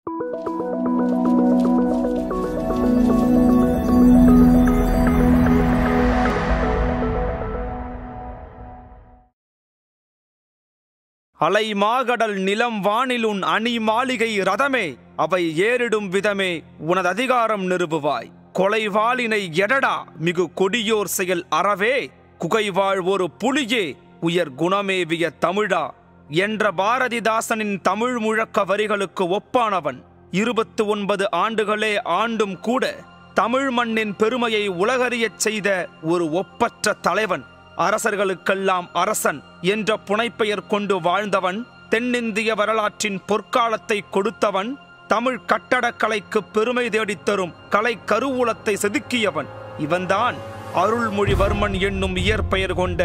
அலை மாகடல் நிலம் வானில் உன் அணி மாளிகை ரதமே அவை ஏறிடும் விதமே உனது அதிகாரம் நிறுவுவாய் கொலைவாளினை எடடா மிகு கொடியோர் செயல் அறவே குகைவாழ் ஒரு புலியே உயர் குணமேவிய தமிழா என்ற பாரதிதாசனின் தமிழ் முழக்க வரிகளுக்கு ஒப்பானவன் இருபத்து ஒன்பது ஆண்டுகளே ஆண்டும் கூட தமிழ் மண்ணின் பெருமையை உலகறியச் செய்த ஒரு ஒப்பற்ற தலைவன் அரசர்களுக்கெல்லாம் அரசன் என்ற புனைப்பெயர் கொண்டு வாழ்ந்தவன் தென்னிந்திய வரலாற்றின் பொற்காலத்தை கொடுத்தவன் தமிழ் கட்டடக்கலைக்கு பெருமை தேடித் தரும் கலை கருவூலத்தை செதுக்கியவன் இவன்தான் அருள்மொழிவர்மன் என்னும் இயற்பெயர் கொண்ட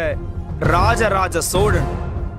ராஜராஜ சோழன்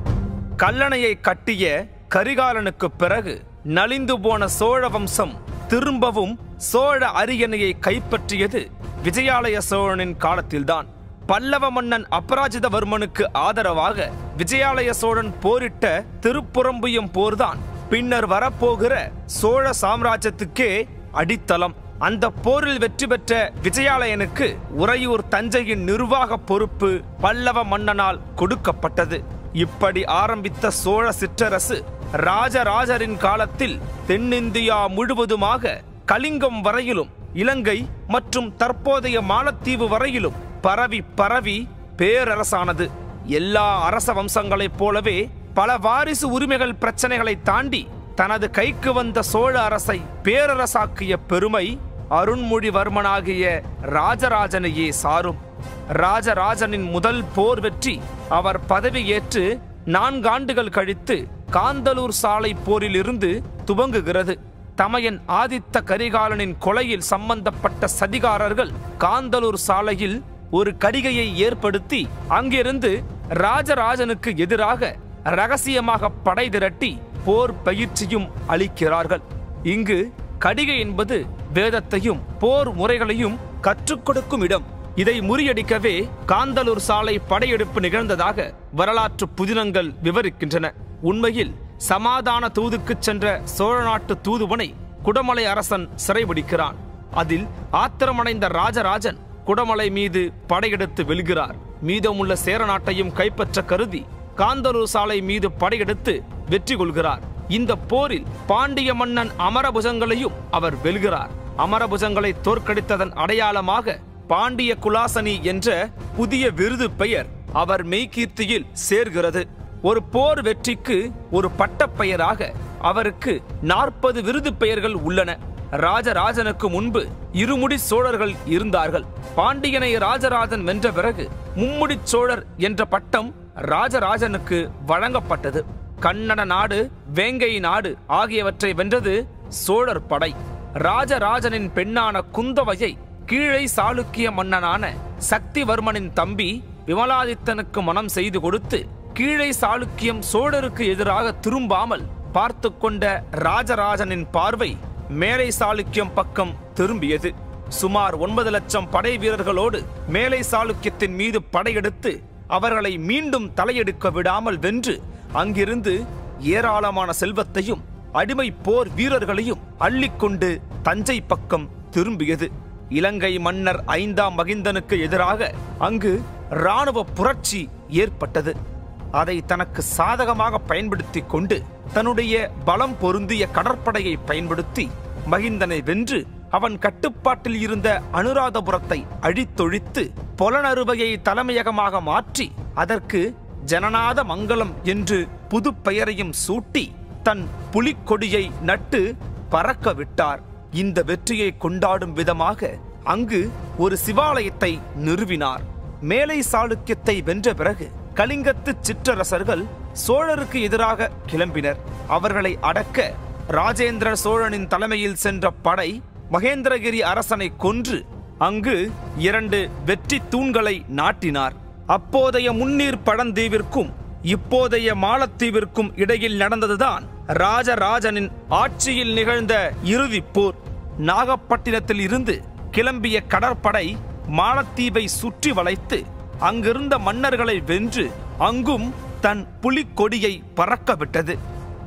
கல்லணையை கட்டிய கரிகாலனுக்கு பிறகு நலிந்து போன சோழ வம்சம் திரும்பவும் சோழ அரியணையை கைப்பற்றியது விஜயாலய சோழனின் காலத்தில்தான் பல்லவ மன்னன் அபராஜிதவர்மனுக்கு ஆதரவாக விஜயாலய சோழன் போரிட்ட திருப்புறம்புயம் போர்தான் பின்னர் வரப்போகிற சோழ சாம்ராஜ்யத்துக்கே அடித்தளம் அந்த போரில் வெற்றி பெற்ற விஜயாலயனுக்கு உறையூர் தஞ்சையின் நிர்வாக பொறுப்பு பல்லவ மன்னனால் கொடுக்கப்பட்டது இப்படி ஆரம்பித்த சோழ சிற்றரசு ராஜராஜரின் காலத்தில் தென்னிந்தியா முழுவதுமாக கலிங்கம் வரையிலும் இலங்கை மற்றும் தற்போதைய மாலத்தீவு வரையிலும் பரவி பரவி பேரரசானது எல்லா அரச வம்சங்களைப் போலவே பல வாரிசு உரிமைகள் பிரச்சனைகளை தாண்டி தனது கைக்கு வந்த சோழ அரசை பேரரசாக்கிய பெருமை அருண்மொழிவர்மனாகிய ராஜராஜனையே சாரும் ராஜராஜனின் முதல் போர் வெற்றி அவர் பதவியேற்று நான்காண்டுகள் கழித்து காந்தலூர் சாலை போரிலிருந்து துவங்குகிறது தமையன் ஆதித்த கரிகாலனின் கொலையில் சம்பந்தப்பட்ட சதிகாரர்கள் காந்தலூர் சாலையில் ஒரு கடிகையை ஏற்படுத்தி அங்கிருந்து ராஜராஜனுக்கு எதிராக ரகசியமாக படை திரட்டி போர் பயிற்சியும் அளிக்கிறார்கள் இங்கு கடிகை என்பது வேதத்தையும் போர் முறைகளையும் கற்றுக் கொடுக்கும் இடம் இதை முறியடிக்கவே காந்தலூர் சாலை படையெடுப்பு நிகழ்ந்ததாக வரலாற்று புதினங்கள் விவரிக்கின்றன உண்மையில் சமாதான தூதுக்கு சென்ற சோழ நாட்டு தூதுவனை குடமலை அரசன் சிறைபிடிக்கிறான் அதில் ஆத்திரமடைந்த ராஜராஜன் குடமலை மீது படையெடுத்து வெல்கிறார் மீதமுள்ள சேர நாட்டையும் கைப்பற்ற கருதி காந்தலூர் சாலை மீது படையெடுத்து வெற்றி கொள்கிறார் இந்த போரில் பாண்டிய மன்னன் அமரபுஜங்களையும் அவர் வெல்கிறார் அமரபுஜங்களை தோற்கடித்ததன் அடையாளமாக பாண்டிய குலாசனி என்ற புதிய விருது பெயர் அவர் மெய்கீர்த்தியில் சேர்கிறது ஒரு போர் வெற்றிக்கு ஒரு பட்டப்பெயராக அவருக்கு நாற்பது விருது பெயர்கள் உள்ளன ராஜராஜனுக்கு முன்பு இருமுடி சோழர்கள் இருந்தார்கள் பாண்டியனை ராஜராஜன் வென்ற பிறகு மும்முடி சோழர் என்ற பட்டம் ராஜராஜனுக்கு வழங்கப்பட்டது கன்னட நாடு வேங்கை நாடு ஆகியவற்றை வென்றது சோழர் படை ராஜராஜனின் பெண்ணான குந்தவையை கீழை சாளுக்கிய மன்னனான சக்திவர்மனின் தம்பி விமலாதித்தனுக்கு மனம் செய்து கொடுத்து கீழை சாளுக்கியம் சோழருக்கு எதிராக திரும்பாமல் பார்த்து கொண்ட ராஜராஜனின் பார்வை மேலை சாளுக்கியம் பக்கம் திரும்பியது சுமார் ஒன்பது லட்சம் படை வீரர்களோடு மேலை சாளுக்கியத்தின் மீது படையெடுத்து அவர்களை மீண்டும் தலையெடுக்க விடாமல் வென்று அங்கிருந்து ஏராளமான செல்வத்தையும் அடிமை போர் வீரர்களையும் அள்ளிக்கொண்டு தஞ்சை பக்கம் திரும்பியது இலங்கை மன்னர் ஐந்தாம் மகிந்தனுக்கு எதிராக அங்கு இராணுவ புரட்சி ஏற்பட்டது அதை தனக்கு சாதகமாக பயன்படுத்தி கொண்டு தன்னுடைய பலம் பொருந்திய கடற்படையை பயன்படுத்தி மகிந்தனை வென்று அவன் கட்டுப்பாட்டில் இருந்த அனுராதபுரத்தை அழித்தொழித்து பொலனறுவையை தலைமையகமாக மாற்றி அதற்கு ஜனநாத மங்கலம் என்று புது பெயரையும் சூட்டி தன் புலிக்கொடியை நட்டு பறக்க விட்டார் இந்த வெற்றியை கொண்டாடும் விதமாக அங்கு ஒரு சிவாலயத்தை நிறுவினார் மேலை சாளுக்கியத்தை வென்ற பிறகு கலிங்கத்து சிற்றரசர்கள் சோழருக்கு எதிராக கிளம்பினர் அவர்களை அடக்க ராஜேந்திர சோழனின் தலைமையில் சென்ற படை மகேந்திரகிரி அரசனை கொன்று அங்கு இரண்டு வெற்றி தூண்களை நாட்டினார் அப்போதைய முன்னீர் பழந்தீவிற்கும் இப்போதைய மாலத்தீவிற்கும் இடையில் நடந்ததுதான் ராஜராஜனின் ஆட்சியில் நிகழ்ந்த இறுதிப் போர் நாகப்பட்டினத்தில் இருந்து கிளம்பிய கடற்படை மாலத்தீவை சுற்றி வளைத்து அங்கிருந்த மன்னர்களை வென்று அங்கும் தன் புலிக்கொடியை பறக்க விட்டது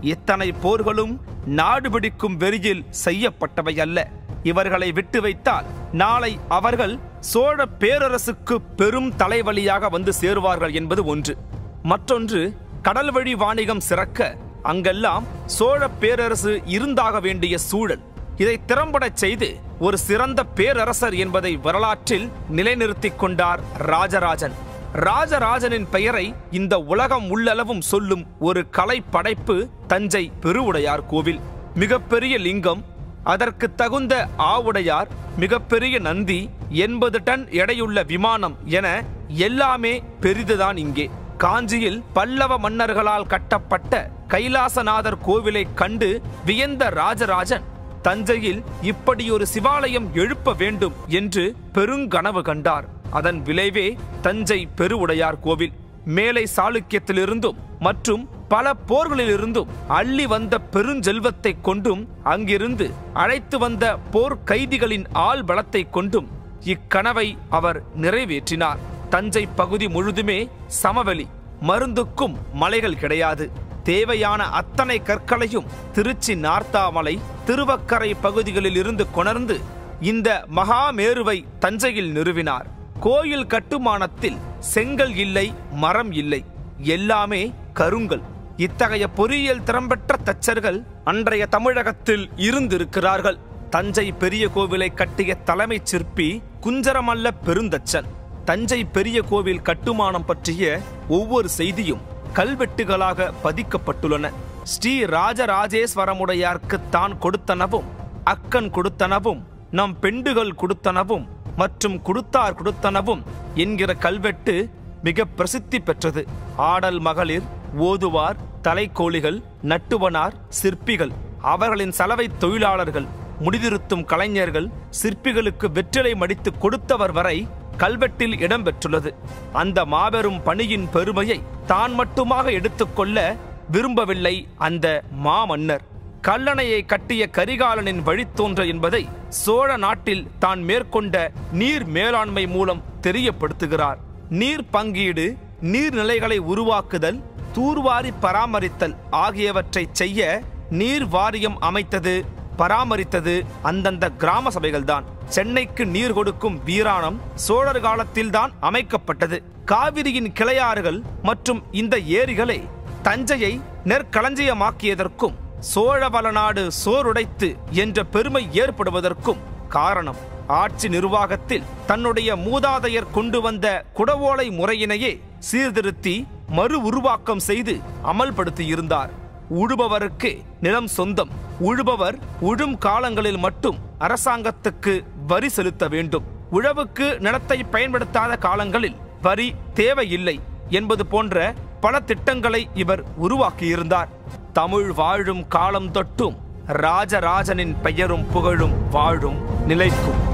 இத்தனை போர்களும் நாடு பிடிக்கும் வெறியில் செய்யப்பட்டவை அல்ல இவர்களை விட்டு வைத்தால் நாளை அவர்கள் சோழ பேரரசுக்கு பெரும் தலைவலியாக வந்து சேருவார்கள் என்பது ஒன்று மற்றொன்று கடல் வழி வாணிகம் சிறக்க அங்கெல்லாம் சோழ பேரரசு இருந்தாக வேண்டிய சூழல் இதை திறம்படச் செய்து ஒரு சிறந்த பேரரசர் என்பதை வரலாற்றில் நிலைநிறுத்திக் கொண்டார் ராஜராஜன் ராஜராஜனின் பெயரை இந்த உலகம் உள்ளளவும் சொல்லும் ஒரு கலை படைப்பு தஞ்சை பெருவுடையார் கோவில் மிகப்பெரிய லிங்கம் அதற்கு தகுந்த ஆவுடையார் மிகப்பெரிய நந்தி எண்பது டன் எடையுள்ள விமானம் என எல்லாமே பெரிதுதான் இங்கே காஞ்சியில் பல்லவ மன்னர்களால் கட்டப்பட்ட கைலாசநாதர் கோவிலை கண்டு வியந்த ராஜராஜன் தஞ்சையில் இப்படியொரு சிவாலயம் எழுப்ப வேண்டும் என்று பெருங்கனவு கண்டார் அதன் விளைவே தஞ்சை பெருவுடையார் கோவில் மேலை சாளுக்கியத்திலிருந்தும் மற்றும் பல போர்களிலிருந்தும் அள்ளி வந்த பெருஞ்செல்வத்தை கொண்டும் அங்கிருந்து அழைத்து வந்த போர் கைதிகளின் ஆள் பலத்தை கொண்டும் இக்கனவை அவர் நிறைவேற்றினார் தஞ்சை பகுதி முழுதுமே சமவெளி மருந்துக்கும் மலைகள் கிடையாது தேவையான அத்தனை கற்களையும் திருச்சி நார்த்தாமலை திருவக்கரை பகுதிகளில் இருந்து கொணர்ந்து இந்த மகாமேருவை தஞ்சையில் நிறுவினார் கோயில் கட்டுமானத்தில் செங்கல் இல்லை மரம் இல்லை எல்லாமே கருங்கல் இத்தகைய பொறியியல் திறம்பெற்ற தச்சர்கள் அன்றைய தமிழகத்தில் இருந்திருக்கிறார்கள் தஞ்சை பெரிய கோவிலை கட்டிய தலைமைச் சிற்பி குஞ்சரமல்ல பெருந்தச்சன் தஞ்சை பெரிய கோவில் கட்டுமானம் பற்றிய ஒவ்வொரு செய்தியும் கல்வெட்டுகளாக பதிக்கப்பட்டுள்ளன ஸ்ரீ ராஜராஜேஸ்வரமுடையார்க்கு தான் கொடுத்தனவும் அக்கன் கொடுத்தனவும் நம் பெண்டுகள் கொடுத்தனவும் மற்றும் கொடுத்தார் கொடுத்தனவும் என்கிற கல்வெட்டு மிக பிரசித்தி பெற்றது ஆடல் மகளிர் ஓதுவார் தலைக்கோழிகள் நட்டுவனார் சிற்பிகள் அவர்களின் சலவை தொழிலாளர்கள் முடிதிருத்தும் கலைஞர்கள் சிற்பிகளுக்கு வெற்றிலை மடித்து கொடுத்தவர் வரை கல்வெட்டில் இடம்பெற்றுள்ளது அந்த மாபெரும் பணியின் பெருமையை தான் மட்டுமாக எடுத்துக்கொள்ள விரும்பவில்லை அந்த மாமன்னர் கல்லணையை கட்டிய கரிகாலனின் வழித்தோன்ற என்பதை சோழ நாட்டில் தான் மேற்கொண்ட நீர் மேலாண்மை மூலம் தெரியப்படுத்துகிறார் நீர் பங்கீடு நீர்நிலைகளை உருவாக்குதல் தூர்வாரி பராமரித்தல் ஆகியவற்றை செய்ய நீர் வாரியம் அமைத்தது பராமரித்தது அந்தந்த கிராம சபைகள்தான் சென்னைக்கு நீர் கொடுக்கும் வீராணம் சோழர் காலத்தில்தான் அமைக்கப்பட்டது காவிரியின் கிளையாறுகள் மற்றும் இந்த ஏரிகளை தஞ்சையை நெற்களஞ்சியமாக்கியதற்கும் சோழவளநாடு சோறுடைத்து என்ற பெருமை ஏற்படுவதற்கும் காரணம் ஆட்சி நிர்வாகத்தில் தன்னுடைய மூதாதையர் கொண்டு வந்த குடவோலை முறையினையே சீர்திருத்தி மறு உருவாக்கம் செய்து அமல்படுத்தியிருந்தார் உழுபவருக்கு நிலம் சொந்தம் உழுபவர் உழும் காலங்களில் மட்டும் அரசாங்கத்துக்கு வரி செலுத்த வேண்டும் உழவுக்கு நிலத்தை பயன்படுத்தாத காலங்களில் வரி தேவையில்லை என்பது போன்ற பல திட்டங்களை இவர் உருவாக்கியிருந்தார் தமிழ் வாழும் காலம் தொட்டும் ராஜராஜனின் பெயரும் புகழும் வாழும் நிலைக்கும்